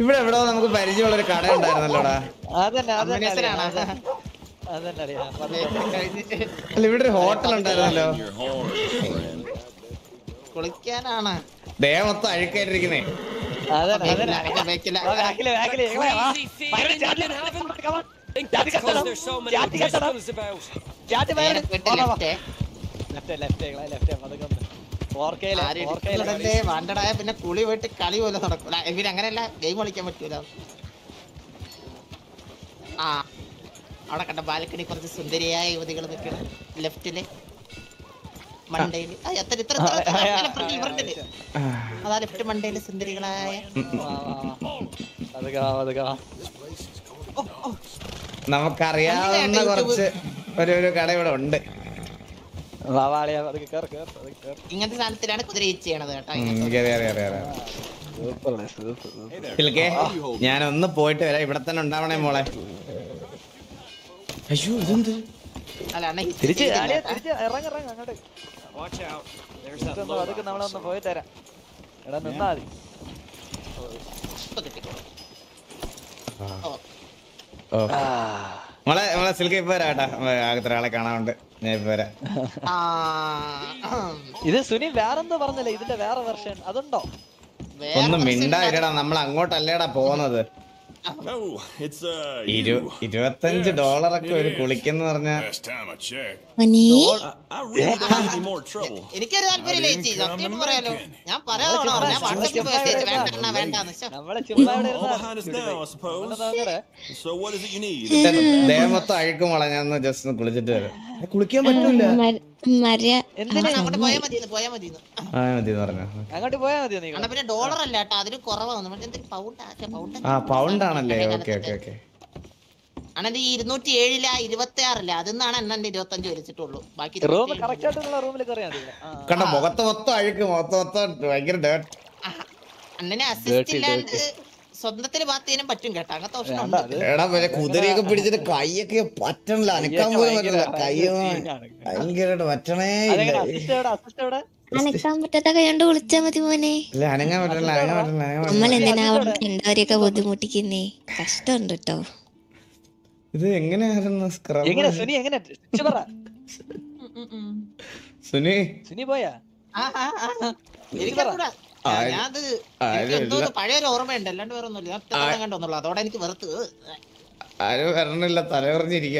ഇവിടെ എവിടോ നമുക്ക് പരിചയമുള്ള ഒരു കട ഉണ്ടായിരുന്നല്ലോടാ അതന്നെ അതന്നെ അമ്മനേശ്വരാണോ? അറിയാം, അതന്നെ അറിയാം പറഞ്ഞോ. കഴിഞ്ഞ് അല്ല ഇവിടെ ഒരു ഹോട്ടൽ ഉണ്ടായിരുന്നല്ലോ Your horns, friend. കുളിക്കാനാണ് ദേ മൊത്തം അഴുക്കായിട്ടിരിക്കുന്നേ അതന്നെ അതന്നെ അതിന്റെ back ല്. വാ, ബാക്കില് ബാക്കില് ഞങ്ങളെ വാ. Crazy thing വയറ് in ചാടി. heaven. Come on. think ചാടി that's കെട്ടണം. because there's so many ചാടി കെട്ടണം. O'Driscolls about. ചാടി വയറ്. നേരെ പോയിട്ട് വാ, വാ, വാ. left. ലെഫ്റ്റ് ലെഫ്റ്റ് ഞങ്ങളെ ലെഫ്റ്റ് പതുക്കെ ഒന്ന് ഫോർക്കയില് ആരും ഫോർക്കയില് ഇടിച്ചിടല്ലേ, വാണ്ടടായ പിന്നെ കുളി പോയിട്ട് കളി പോലെ നടക്കൂല ഇവര് അങ്ങനെയല്ല ഗെയിം കളിക്കാൻ പറ്റൂല ആ അവിടെ കണ്ട ബാൽക്കണി കുറച്ച് സുന്ദരിയായ യുവതികൾ നിൽക്കണം ലെഫ്റ്റില് മണ്ടയില് ആ, എത്ര ഇത്ര ഇത്ര, ഇത്ര, ഇത്ര, ഫ്രണ്ടില്, ഫ്രണ്ടില്. അതാ ലെഫ്റ്റ് മണ്ടയില് സുന്ദരികളായ വാ, വാ, വാ. പതുക്കെ വാ, പതുക്കെ വാ. നമുക്കറിയാവുന്ന കുറച്ച് ഒരു ഒരു കട ഇവിടെ ഉണ്ട് വാ, വാ, അളിയാ, പതുക്കെ കേറ്, കേറ്, പതുക്കെ കേറ്. ഇങ്ങനത്തെ സാധനത്തിലാണ് കുതിര ഈച്ച് ചെയ്യണത് കേട്ടോ ഉം, എനിക്കറിയാം അറിയാം അറിയാം അറിയാം സൂപ്പർ അല്ലേ, സൂപ്പർ, സൂപ്പർ. പിൽക്കേ ഞാനൊന്ന് പോയിട്ട് വരാം ഇവിടെ തന്നെ ഉണ്ടാവണേ മോളെ അയ്യോ ഇതെന്ത് അല്ല അണ്ണ hitch തിരിച്ച് ചെയ്തില്ല അളിയാ, കേട്ടോ. തിരിച്ച് ഇറങ്ങ്, ഇറങ്ങ്, അങ്ങോട്ട്. Watch out. There's that തിരിച്ചൊന്ന് low പതുക്കെ നമ്മളൊന്ന് പോയി തരാം എടാ നിന്നാ മതി ഇപ്പൊ കിട്ടി. ഓ, ഓ മോളെ മോളെ സിൽക്ക് ഇപ്പൊ വരാം കേട്ടാ ആകത്ര ആളെ കാണാനുണ്ട് ഞാൻ ഇപ്പൊ വരാം ആ, ഉം. ഇത് സുനി വേറെന്തോ പറഞ്ഞല്ലേ ഇതിന്റെ വേറെ വെർഷൻ അതുണ്ടോ വേറെ ഒന്ന് കുറച്ച് മിണ്ടായിരടാ നമ്മൾ അങ്ങോട്ടല്ലേടാ പോകുന്നത് No, it's uh. ഇരു you. ഇരുപത്തഞ്ച് ഡോളറൊക്കെ ഒരു കുളിക്കെന്ന് പറഞ്ഞാ Last time I checked. Money I, I really don't need any more trouble. എനിക്കൊരു താല്പര്യമില്ല I didn't ചേച്ചി come സത്യം to പറയാലോ Macon. ഞാൻ പറയാണോ ഞാൻ വാട്സപ്പിൽ മെസ്സേജ് വേണ്ട അണ്ണാ വേണ്ടാന്ന് ശ്ശെ. നമ്മളെ ചുമ്മാ ഇവിടെ All ഇരുന്നാ behind us now, I suppose. ഇവിടെ നോക്കടെ. So what is it you need? ദേഹമൊത്തം അഴുക്കും മോളെ ഞാൻ ഒന്ന് ജസ്റ്റ് ഒന്ന് കുളിച്ചിട്ട് വരാം ഏ, കുളിക്കാൻ പറ്റൂല മര്യ എന്തിനാ അങ്ങോട്ട് പോയാ മതി പോയാ മതി ആ മതി എന്ന് പറഞ്ഞു അങ്ങോട്ട് പോയാ മതിയോ നീ അണ്ണാ പിന്നെ ഡോളർ അല്ല കേട്ടോ അതിന് കുറവാണ് നമ്മൾ എന്തെങ്കിലും പൗണ്ട് പൗണ്ട് ആ പൗണ്ട് ആണല്ലേ ഓക്കെ ഓക്കെ ഓക്കെ അണ്ണന്റെ ഈ ഇരുന്നൂറ്റി ഏഴില് ആ ഇരുപത്തി ആറില്ല അതിന്നാണ് എന്നെ ഇരുപത്തഞ്ച് വരച്ചിട്ടുള്ളൂ ബാക്കി റൂം 27 കറക്റ്റ് ആയിട്ടുള്ള റൂമിൽ കയറിയാ മതി ഇവിടെ. ആ. കണ്ട മുഖത്ത് മൊത്തം അഴുക്ക് മുഖത്ത് മൊത്തം ഭയങ്കര ഡേർട്ട് ആ, അണ്ണനെ അസിസ്റ്റ് ഇല്ലാണ്ട് സ്വന്തത്തിൽ ബാത്ത് ചെയ്യാനും പറ്റും കേട്ടോ അങ്ങനത്തെ ഓപ്ഷൻ വേണ്ട, ഉണ്ട് അത് എടാ പിന്നെ കുതിരയൊക്കെ പിടിച്ചിട്ട് കൈയൊക്കെ പറ്റണില്ല അനക്കാൻ പോലും പറ്റില്ല കൈ സീനാണ്. ഭയങ്കരമായിട്ട് പറ്റണേ അതെങ്ങനെ ഇല്ല അസിസ്റ്റ് എവിടെ അസിസ്റ്റ് എവിടെ അനക്കാൻ പറ്റാത്ത കൈ കൊണ്ട് വിളിച്ചാ മതി മോനെ ഇല്ല അനങ്ങാൻ പറ്റില്ല അനങ്ങാൻ പറ്റില്ല അനങ്ങാൻ നമ്മൾ പറ്റില്ല എന്തിനാ അവിടെ കണ്ടവരെയൊക്കെ ബുദ്ധിമുട്ടിക്കുന്നേ കഷ്ടമുണ്ട് കേട്ടോ ഇത് എങ്ങനെയായിരുന്നു സ്ക്രബ് എങ്ങനെ സുനി എങ്ങനെ സ്വിച്ച് പറ സുനി സുനി പോയാ ആ, ആ, ആ. എനിക്കറിഞ്ഞൂടാ. ആര്- ഞാനത് ആരും എനിക്ക് എന്തോ ഇല്ല. ഒരു പഴയൊരു ഓർമ്മയുണ്ട് അല്ലാണ്ട് വേറെ ഒന്നുമില്ല ഞാൻ ഒറ്റ കണ്ടൊന്നുള്ളൂ അതോടെ എനിക്ക് വെറുത്ത് ആരും വരണില്ല തലകുറഞ്ഞിരിക്ക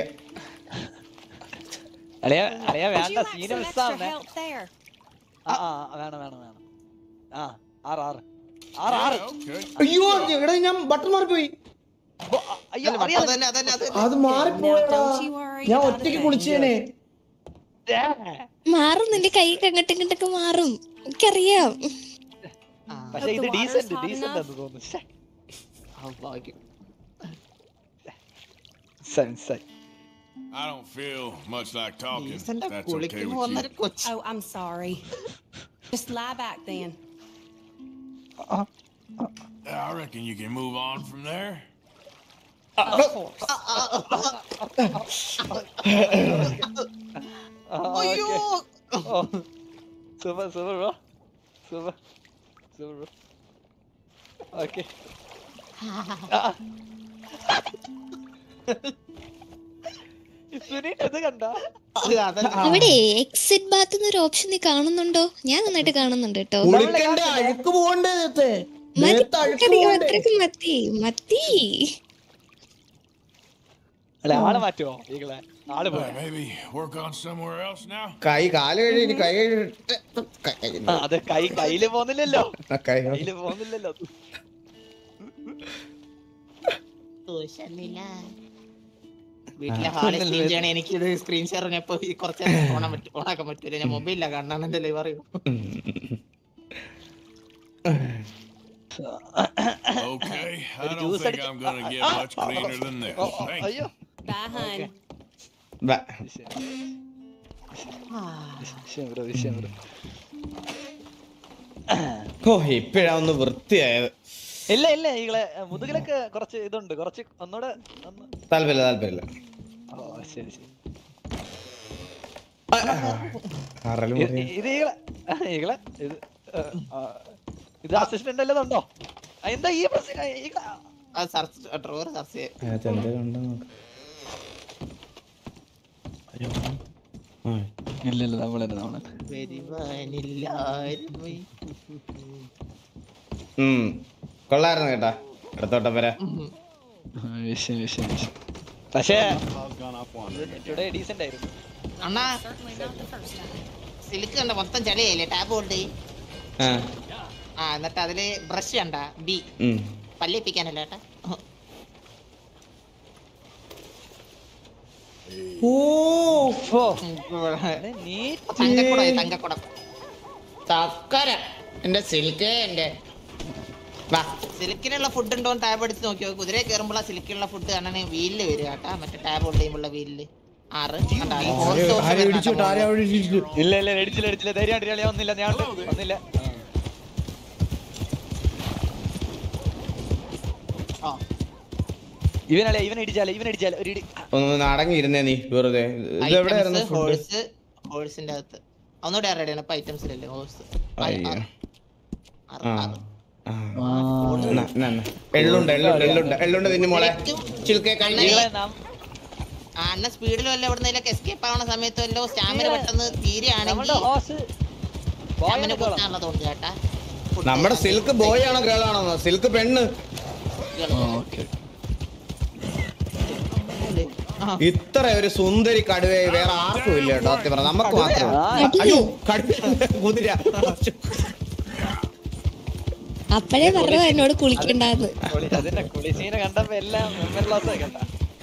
അളിയ അളിയ Would വേണ്ട you like scene some extra മിസ്സാവുന്നേ help there? ആ ആ വേണം വേണം വേണം ആ ആറ് ആറ് ആറ് ആറ് Okay. അയ്യോ എടാ ഞാൻ ബട്ടൺ മാറിപ്പോയി ബോ, ആ, അയ്യോ അറിയാതെ അതന്നെ അതന്നെ അത് അത് Now, മാറിപ്പോയടാ don't you worry ഞാൻ about a ഒറ്റയ്ക്ക് thing. കുളിച്ചേനെ മാറും നിന്റെ കൈയൊക്കെ അങ്ങോട്ടും ഇങ്ങോട്ടൊക്കെ മാറും എനിക്കറിയാം ആ, പക്ഷെ ഇത് The water's decent hot decent enough. എന്ന് തോന്നുന്നു ശ്ശെ. ആ, ഭാഗ്യം. സെൻസായി I don't feel much like talking. Decent ആ That's okay കുളിക്കുമ്പോ with വന്നൊരു you. കൊച്ച് Oh, I'm sorry. Just lie back then. I reckon you can move on from there. അയ്യോ super super bro super super bro okay Suni ഇത് കണ്ട അത് അതല്ല ഇവിടെ എക്സിറ്റ് ബാത്ത് എന്നൊരു ഓപ്ഷൻ നീ കാണുന്നുണ്ടോ ഞാൻ നന്നായിട്ട് കാണുന്നുണ്ട് കേട്ടോ കുളിക്കണ്ട അഴുക്ക് പോകണ്ടേ നേരത്തെ മതി, നേരത്തെ അഴുക്ക് മതി, പോകണ്ടേ അത്രയ്ക്ക് മതി മതി അല്ല ആള് മാറ്റുമോ ഈകളെ ആള് Uh, പോയ maybe work on somewhere else now. കൈ കാല് കഴി ഇനി കൈ കഴിട്ട് അത് കൈ കയ്യില് പോന്നില്ലല്ലോ കൈ കയ്യില് പോന്നില്ലല്ലോ ദോഷമില്ല. വീട്ടിലെ ഹാളിൽ സ്ക്രീൻ ചെയ്യണേ എനിക്ക് ഇത് സ്ക്രീൻ ഷെയർ ഇപ്പൊ കുറച്ച് നേരം ഓണാൻ പറ്റും ഓണാക്കാൻ പറ്റൂല ഞാൻ മൊബൈലിലാ കാണാൻ എന്റെ ലൈവ് അറിയൂ Okay, I Maybe don't juice think അടിച്ച്- I'm gonna get much cleaner than this. ഓ, ഓ, Thank you. അയ്യോ Bye, hun. വിഷയം ബ്രോ വിഷയം ബ്രോ ഓ ഇപ്പഴാ ഒന്ന് വൃത്തിയായത് ഇല്ല ഇല്ല ഈകളെ മുതുകിലൊക്കെ കുറച്ച് ഇതുണ്ട് കുറച്ച് ഒന്നുകൂടെ ഒന്ന് താല്പര്യമില്ല താല്പര്യമില്ല ഓ ശരി ശരി അറല് ഇത് മുറിയാ. ഇത് ഈകളെ ഈകളെ ഇത് ആ, ആ, ഇത് അസിസ്റ്റന്റ് അല്ലതുണ്ടോ ആ, എന്താ ഈ പ്രശ്നം ഈ ക- അത് സെർച്ച് ഡ്രോർ സെർച്ച് ചെയ്യാം അതിനകത്ത് എന്തെങ്കിലും ഉണ്ടോ നോക്ക് ആ ഇല്ല ഇല്ല നമ്മളന്നെ നമ്മളെ വരുവാനില്ലാരും ഉം കൊള്ളായിരുന്നു കേട്ടാ അടുത്തോട്ടം വരാ വിഷയം വിഷയം വിഷയം പക്ഷേ ടുഡേ ഡീസന്റ് ആയിരുന്നു അണ്ണാ Certainly not the first time. സിലിക്ക് കണ്ട മൊത്തം ചളിയായില്ലേ ടാപ്പ് കൊണ്ട് ആ ആ എന്നിട്ട് അതില് ബ്രഷ് കണ്ട ബി ഉം പല്ലിപ്പിക്കാനല്ല ഏട്ടാ ഓ ഓ ഉം, നീ തങ്കക്കുടം തങ്കക്കുടം തക്കര എന്റെ സിൽക്ക് എന്റെ വാ സിലിക്കിനുള്ള ഫുഡ് ഉണ്ടോ ടാബ് എടുത്ത് നോക്കിയോ കുതിര കയറുമ്പോൾ ആ സിലിക്കിനുള്ള ഫുഡ് കാണാൻ വീലില് വരും കേട്ടാ മറ്റേ ടാബ് ഹോൾഡ് ചെയ്യുമ്പോൾ വീലില് ആറ് കണ്ടാ, ഈ horse horse വരുന്നുണ്ട് മോളില്. ഇല്ല ഇല്ല അടിച്ചില്ല അടിച്ചില്ല ധൈര്യം അടിയാളിയാ ഒന്നില്ല ഞാൻ ഒന്നില്ല ആ. ഇവനല്ലേ ഇവൻ ഇടിച്ചാലേ ഇവൻ ഇടിച്ചാലേ ഒരു ഇടി ഒന്ന് അടങ്ങിയിരുന്നേ നീ വെറുതെ ഇത് എവിടെയായിരുന്നു ഫുഡ് ഹോഴ്സ് ഹോഴ്സിന്റെ അകത്ത് ഒന്നുകൂടെ ആരുടെയാണ് ഇപ്പൊ ഐറ്റംസിലല്ലേ ഹോഴ്സ് അയ്യോ ആ ആ. ന- ന- ന. എള്ളുണ്ട് എള്ളുണ്ട് എള്ളുണ്ട് എള്ളുണ്ട് തിന്നു മോളെ ചിൽക്കെ കഴിഞ്ഞ ഇവളെ നാം ആ അണ്ണ സ്പീഡിൽ വല്ല എവിടുന്നേലൊക്കെ എസ്കേപ്പ് ആവുന്ന സമയത്ത് വല്ലോ സ്റ്റാമിന പെട്ടെന്ന് തീരെയാണെങ്കിൽ നമ്മുടെ ഹോസ് സ്റ്റാമിന പൊട്ടാനുള്ളതുകൊണ്ട് കേട്ടാ Food നമ്മുടെ സിൽക്ക് ബോയ് ആണോ ഗേൾ ആണോ സിൽക്ക് പെണ്ണ് ഓക്കെ ആ. ഇത്ര ഒരു സുന്ദരി കടുവ വേറെ ആർക്കും ഇല്ല കേട്ടോ സത്യം പറഞ്ഞ നമുക്ക് മാത്രം അയ്യോ കടുവ കുതിര അപ്പഴേ പറഞ്ഞു എന്നോട് കുളിക്കണ്ടാന്ന് അതിന്റെ കുളിസീനെ കണ്ടപ്പോ എല്ലാം മെമ്മറി ലോസ് കണ്ട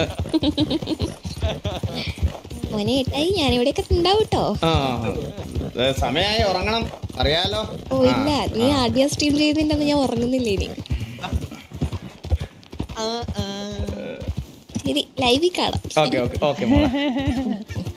മോനെ ഏട്ടായി ഞാനിവിടെയൊക്കെ ഉണ്ടാവും കേട്ടോ ആ ഏ, സമയായി ഉറങ്ങണം അറിയാലോ ഓ ഇല്ല നീ ആദ്യം സ്ട്രീം ചെയ്തിട്ടുണ്ടെന്ന് ഞാൻ ഉറങ്ങുന്നില്ല ഇനി ആ, ആ. ശരി ലൈവിൽ കാണാം ഓക്കെ ഓക്കെ ഓക്കെ മോളെ